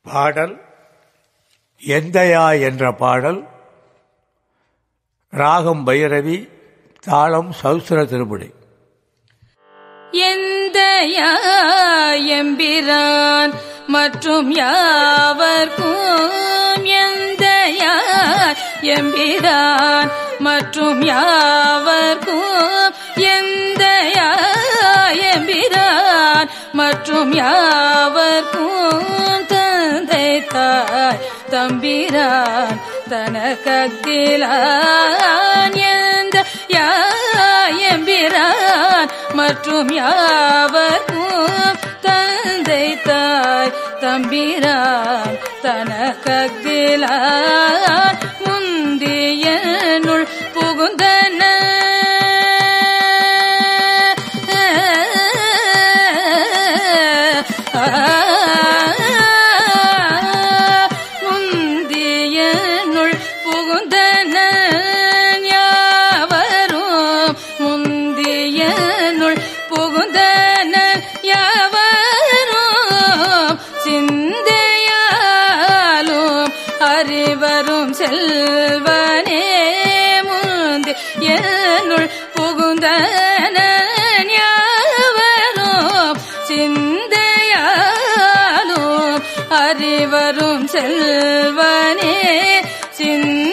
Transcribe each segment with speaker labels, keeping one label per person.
Speaker 1: பாடல் எந்தையா என்ற பாடல் ராகம் பைரவி தாளம் சௌஸ்திர திருமுடி
Speaker 2: எந்த எம்பிரான் மற்றும் யாவர்க்கும் எந்த எம்பிரான் மற்றும் யாவர்க்கும் எந்த எம்பிரான் மற்றும் யாவர்க்கும் தந்தை தாய் தம்பிரான் தனக்கத்திலான் எந்த எம்பிரான் மற்றும் யாவர்க்கும் தந்தை தாய் தம்பிரான் தனக்கத்திலான் முந்தியனுள் புகுந்தன முந்தியனுள் புகுந்தன யாவரும் முந்தியனுள் புகுந்தன யாவரும் சிந்தையாலும் அறிவரும் செல்வனே முந்தி என்னுள் புகுந்தன யாவரும் சிந்தையாலும் அறிவரும் செல்வனே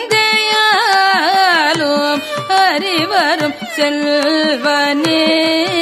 Speaker 2: சிந்தையாலும் அறிவரும் செல்வனே